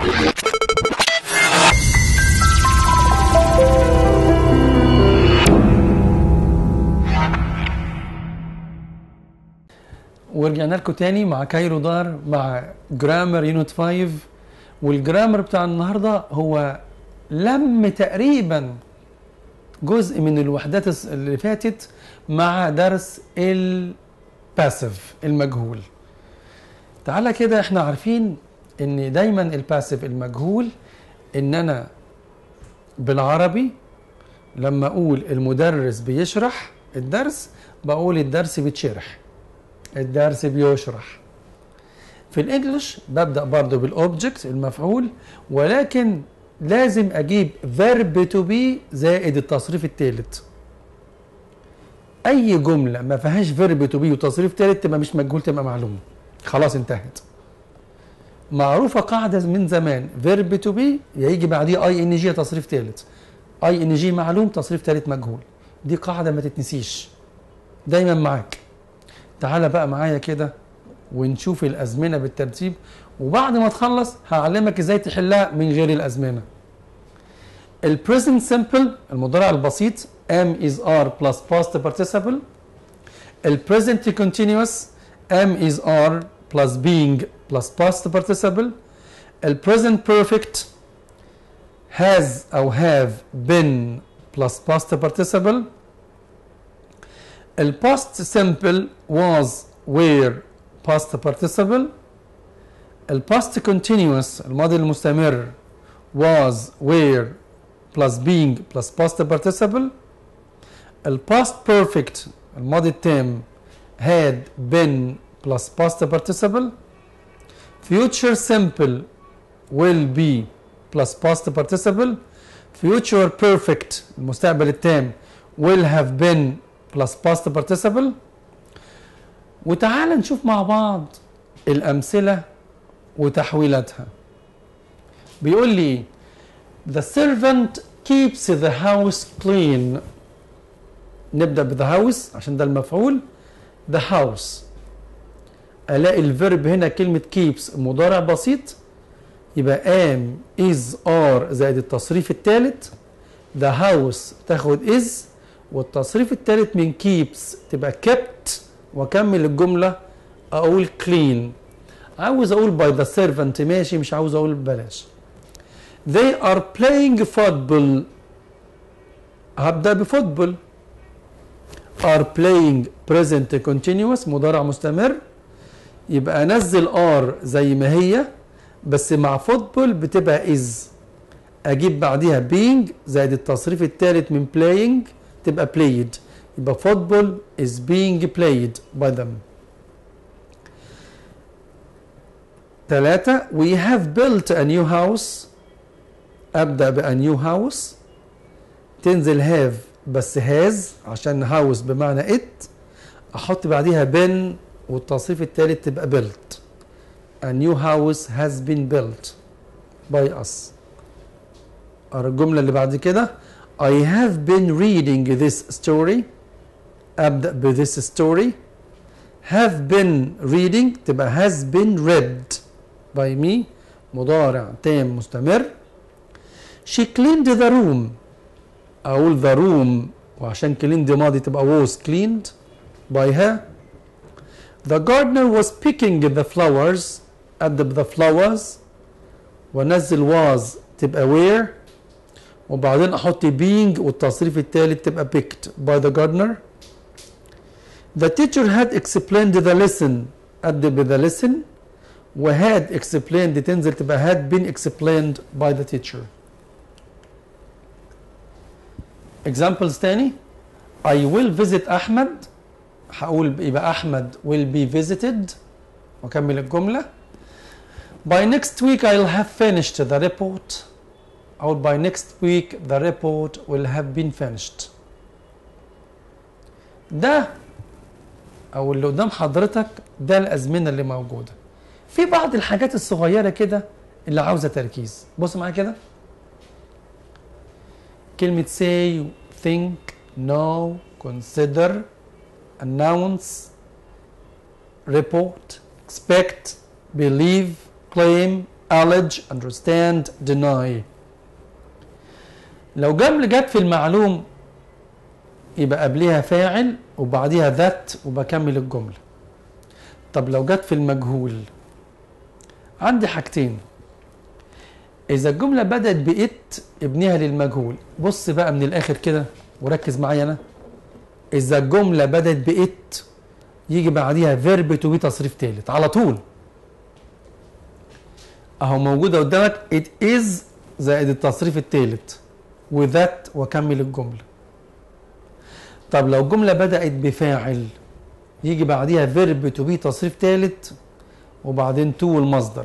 ورجعنا لكم تاني مع كايرو دار مع جرامر يونت 5 والجرامر بتاع النهارده هو لم تقريبا جزء من الوحدات الس- اللي فاتت مع درس الباسيف المجهول تعالى كده احنا عارفين ان دايما الباسيف المجهول ان انا بالعربي لما اقول المدرس بيشرح الدرس بقول الدرس بيتشرح الدرس بيشرح في الانجليش ببدا برضه بالاوبجكت المفعول ولكن لازم اجيب verb to be زائد التصريف الثالث اي جمله ما فيهاش verb to be وتصريف ثالث تبقى مش مجهول تبقى معلوم خلاص انتهت معروفه قاعده من زمان verb to be يجي بعديه اي ان جي تصريف ثالث اي ان جي معلوم تصريف ثالث مجهول دي قاعده ما تتنسيش دايما معاك تعالى بقى معايا كده ونشوف الازمنه بالترتيب وبعد ما تخلص هعلمك ازاي تحلها من غير الازمنه البريزنت سمبل المضارع البسيط am is are plus past participle البريزنت continuous am is are plus being plus past participle البريزنت perfect has او have been plus past participle الباست simple was were past participle الباست continuous الماضي المستمر was were plus being plus past participle الباست perfect الماضي التام had been plus past participle future simple will be plus past participle future perfect المستقبل التام will have been plus past participle وتعال نشوف مع بعض الأمثلة وتحويلاتها بيقول لي The servant keeps the house clean نبدأ ب the house عشان ده المفعول the house ألاقي الفيرب هنا كلمة keeps مضارع بسيط يبقى am is are زائد التصريف الثالث the house تاخد is والتصريف الثالث من keeps تبقى kept واكمل الجمله اقول clean عاوز اقول by the servant ماشي مش عاوز اقول بلاش they are playing football هبدا بفوتبول are playing present continuous مضارع مستمر يبقى انزل are زي ما هي بس مع فوتبول بتبقى is اجيب بعديها being زائد التصريف الثالث من playing تبقى played يبقى football is being played by them ثلاثة we have built a new house أبدأ ب a new house تنزل have بس has عشان house بمعنى it أحط بعديها been والتصريف الثالث تبقى built a new house has been built by us أرى الجملة اللي بعد كده I have been reading this story أبدأ ب this story have been reading تبقى has been read by me مضارع تام مستمر she cleaned the room أقول the room وعشان cleaned ماضي تبقى was cleaned by her the gardener was picking the flowers أبدأ ب the flowers وأنزل was تبقى where وبعدين احط being والتصريف الثالث تبقى picked by the gardener the teacher had explained the lesson قد ب the lesson و had explained تنزل تبقى had been explained by the teacher examples تاني I will visit أحمد هقول يبقى أحمد will be visited وأكمل الجملة by next week I'll have finished the report or by next week the report will have been finished ده او اللي قدام حضرتك ده الازمنه اللي موجوده في بعض الحاجات الصغيره كده اللي عاوزه تركيز بص معايا كده كلمه say think know consider announce report expect believe claim acknowledge understand deny لو جملة جت في المعلوم يبقى قبلها فاعل وبعديها ذات وبكمل الجملة طب لو جت في المجهول عندي حاجتين إذا الجملة بدأت بإت ابنيها للمجهول بص بقى من الآخر كده وركز معايا أنا إذا الجملة بدأت بإت يجي بعديها فيرب تو بي تصريف ثالث على طول أهو موجودة قدامك it is زائد التصريف الثالث وذات وكمل الجملة طب لو الجملة بدأت بفاعل يجي بعديها فيرب تو بي تصريف ثالث وبعدين تو المصدر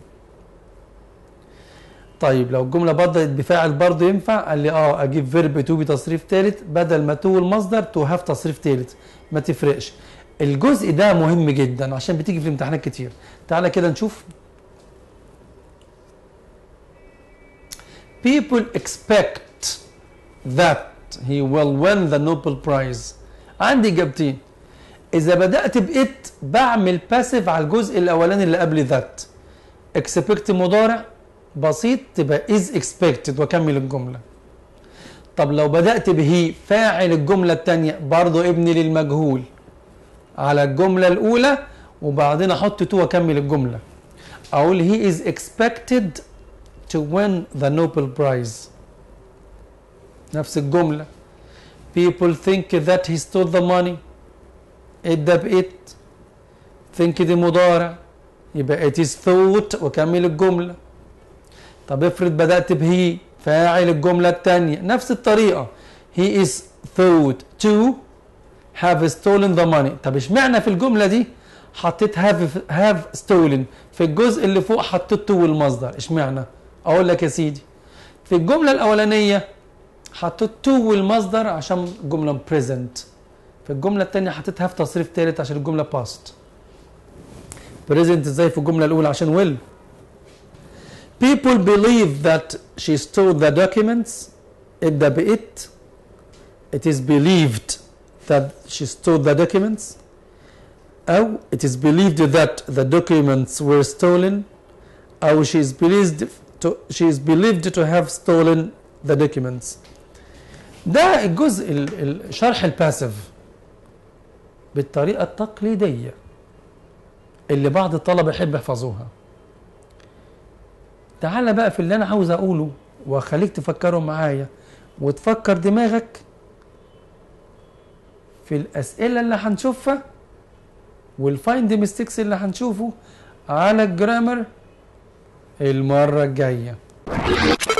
طيب لو الجملة بدأت بفاعل برضه ينفع قال لي اه اجيب فيرب تو بتصريف ثالث بدل ما تو المصدر تو هاف تصريف ثالث ما تفرقش الجزء ده مهم جدا عشان بتيجي في الامتحانات كتير تعالى كده نشوف people expect that he will win the Nobel Prize عندي اجابتين اذا بدات بإت بعمل باسيف على الجزء الاولاني اللي قبل ذات expect مضارع بسيط تبقى is expected واكمل الجمله طب لو بدات به فاعل الجمله الثانيه برضه ابني للمجهول على الجمله الاولى وبعدين احط تو واكمل الجمله اقول he is expected to win the Nobel Prize نفس الجملة people think that he stole the money ادى بإت think دي مضارع يبقى it is thought وكمل الجملة طب افرض بدأت به فاعل الجملة الثانية نفس الطريقة he is thought to have stolen the money طب اشمعنى في الجملة دي حطيت have have stolen في الجزء اللي فوق حطيت to والمصدر اشمعنى اقول لك يا سيدي في الجملة الأولانية حطيت تو والمصدر عشان جملة present في الجملة الثانية حطيت هاف تصريف ثالث عشان الجملة past present ازاي في الجملة الأولى عشان will people believe that she stole the documents ابدأ بإت it is believed that she stole the documents أو it is believed that the documents were stolen أو she is believed to, she is believed to have stolen the documents ده الجزء ال- ال- شرح الباسيف بالطريقة التقليدية اللي بعض الطلبة يحب يحفظوها تعال بقى في اللي أنا عاوز أقوله وأخليك تفكروا معايا وتفكر دماغك في الأسئلة اللي هنشوفها والفايند ميستيكس اللي هنشوفه على الجرامر المرة الجاية